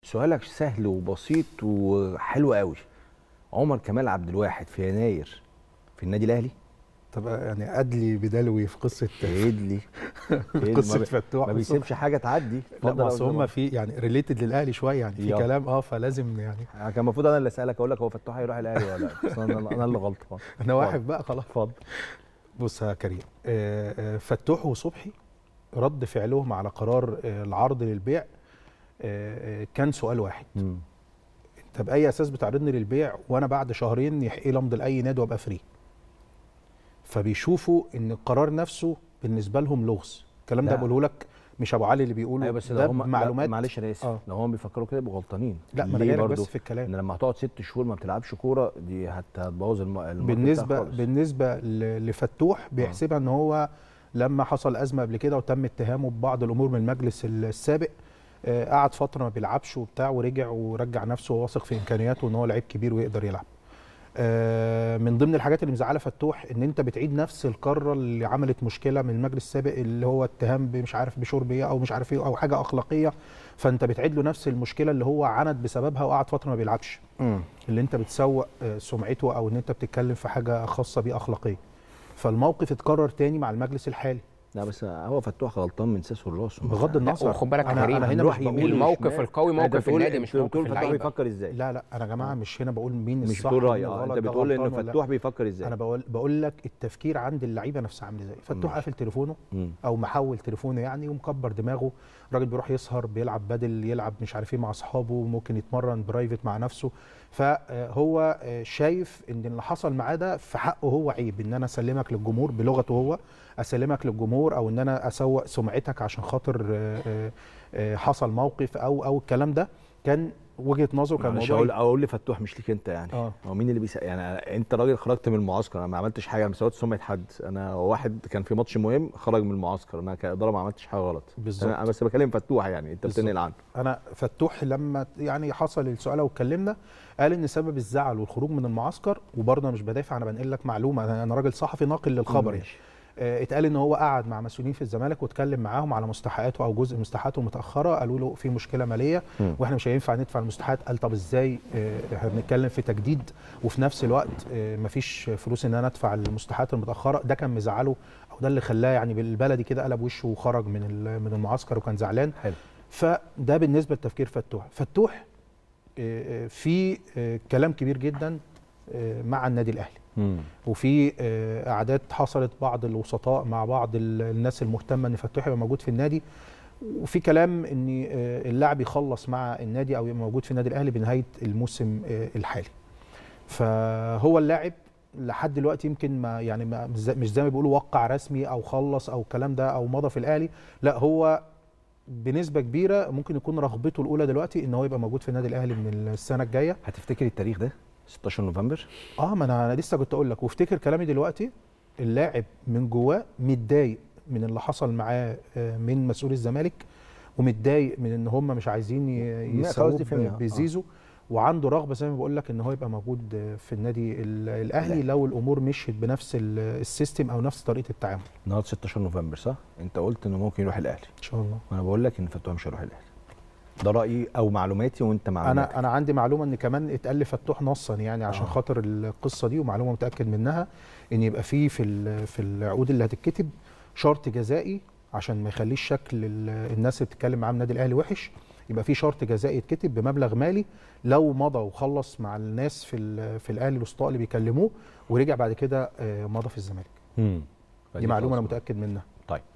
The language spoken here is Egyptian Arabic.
سؤالك سهل وبسيط وحلو قوي عمر كمال عبد الواحد في يناير في النادي الاهلي طب يعني ادلي بدلوي في قصه ادلي قصه فتوح ما بيسيبش حاجه تعدي لا بس هم في يعني ريليتد للاهلي شويه يعني في كلام اه فلازم يعني كان المفروض انا اللي اسالك اقول لك هو فتوح هيروح الاهلي ولا لا بس انا انا اللي غلطان انا واحد بقى خلاص اتفضل بص يا كريم فتوح وصبحي رد فعلهم على قرار العرض للبيع كان سؤال واحد م. انت باي اساس بتعرضني للبيع وانا بعد شهرين يحقي لي امضي لاي نادي وابقى فري فبيشوفوا ان القرار نفسه بالنسبه لهم لغز الكلام ده بقوله لك مش ابو علي اللي بيقوله ايوه بس ده هم معلومات معلش انا اسف آه. لو هم بيفكروا كده يبقوا غلطانين لا ما انا جاي بس في الكلام ان لما هتقعد ست شهور ما بتلعبش كوره دي هتبوظ الم... بالنسبه بالنسبه لفتوح بيحسبها آه. ان هو لما حصل ازمه قبل كده وتم اتهامه ببعض الامور من المجلس السابق آه قعد فتره ما بيلعبش وبتاع ورجع ورجع نفسه وواثق في امكانياته ان هو لعيب كبير ويقدر يلعب آه من ضمن الحاجات اللي مزعله فتوح ان انت بتعيد نفس الكره اللي عملت مشكله من المجلس السابق اللي هو اتهام مش عارف بشرب ايه او مش عارف ايه او حاجه اخلاقيه فانت بتعيد له نفس المشكله اللي هو عند بسببها وقعد فتره ما بيلعبش م. اللي انت بتسوق سمعته او ان انت بتتكلم في حاجه خاصه بيه اخلاقيه فالموقف اتكرر تاني مع المجلس الحالي لا بس هو فتوح غلطان من ساسه لراسه بغض النظر وخد بالك أنا, كريم أنا هنا نروح مش يمين الموقف القوي موقف النادي مش موقف فتوح اللعيبه بيفكر ازاي لا لا انا يا جماعه مش هنا بقول مين مش الصح بتقول راي ومين اه الغلط، انت ده بتقول غلطان ان ولا لا. فتوح بيفكر ازاي انا بقول بقول لك التفكير عند اللعيبه نفسها عامل ازاي فتوح ماشي. قافل تليفونه مم. او محول تليفونه يعني ومكبر دماغه الراجل بيروح يسهر بيلعب بدل يلعب مش عارف ايه مع اصحابه ممكن يتمرن برايفت مع نفسه فهو شايف ان اللي حصل معاه ده في حقه هو عيب ان انا اسلمك للجمهور بلغته هو اسلمك للجمهور او ان انا اسوق سمعتك عشان خاطر آه، آه، حصل موقف او او الكلام ده كان وجهه نظره كان معلش موضوع اقول اقول لفتوح مش ليك انت يعني اه هو مين اللي بيسأل يعني انت راجل خرجت من المعسكر انا ما عملتش حاجه انا ما سويتش سمعه حد انا واحد كان في ماتش مهم خرج من المعسكر انا كاداره ما عملتش حاجه غلط بالظبط. انا بس بكلم فتوح يعني انت بالظبط. بتنقل عنه انا فتوح لما يعني حصل السؤال واتكلمنا قال ان سبب الزعل والخروج من المعسكر وبرضه انا مش بدافع انا بنقل لك معلومه انا أنا راجل صحفي ناقل للخبر يعني ماشي. آه، اتقال ان هو قعد مع مسؤولين في الزمالك واتكلم معاهم على مستحقاته او جزء من مستحقاته المتاخره قالوا له في مشكله ماليه مم. واحنا مش هينفع ندفع المستحقات قال طب ازاي آه، احنا بنتكلم في تجديد وفي نفس الوقت آه، مفيش فلوس ان انا ادفع المستحقات المتاخره ده كان مزعله او ده اللي خلاه يعني بالبلدي كده قلب وشه وخرج من ال- من المعسكر وكان زعلان حلو فده بالنسبه لتفكير فتوح فتوح آه، آه، في آه، كلام كبير جدا آه، مع النادي الاهلي مم. وفي آه، قعدات حصلت بعض الوسطاء مع بعض ال- الناس المهتمه ان فتوح يبقى موجود في النادي وفي كلام ان آه، اللاعب يخلص مع النادي او يبقى موجود في النادي الاهلي بنهايه الموسم آه، الحالي فهو اللاعب لحد دلوقتي يمكن ما يعني ما مش زي- مش زي ما بيقولوا وقع رسمي او خلص او الكلام ده او مضى في الاهلي لا هو بنسبه كبيره ممكن يكون رغبته الاولى دلوقتي ان هو يبقى موجود في النادي الاهلي من السنه الجايه هتفتكر التاريخ ده 16 نوفمبر اه ما انا أنا لسه كنت اقول لك وافتكر كلامي دلوقتي اللاعب من جواه متضايق من اللي حصل معاه آه، من مسؤول الزمالك ومتضايق من ان هم مش عايزين ي- لا، خلاص يسووه دي فهمناها. ب- بزيزو وعنده رغبه زي ما بقول لك ان هو يبقى موجود آه، في النادي ال- الاهلي لو الامور مشيت بنفس ال- السيستم او نفس طريقه التعامل النهارده 16 نوفمبر صح انت قلت انه ممكن يروح الاهلي ان شاء الله وانا بقول لك ان فتوح مش هيروح الاهلي ده رايي او معلوماتي وانت معلوماتك انا انا عندي معلومه ان كمان اتقال لفتوح نصا يعني عشان آه. خاطر القصه دي ومعلومه متاكد منها ان يبقى في في ال- في العقود اللي هتتكتب شرط جزائي عشان ما يخليش شكل ال- الناس اللي بتتكلم معاه النادي الاهلي وحش يبقى في شرط جزائي يتكتب بمبلغ مالي لو مضى وخلص مع الناس في ال- في الاهلي الوسطاء اللي بيكلموه ورجع بعد كده آه، مضى في الزمالك مم. دي معلومه انا خلاص. متاكد منها طيب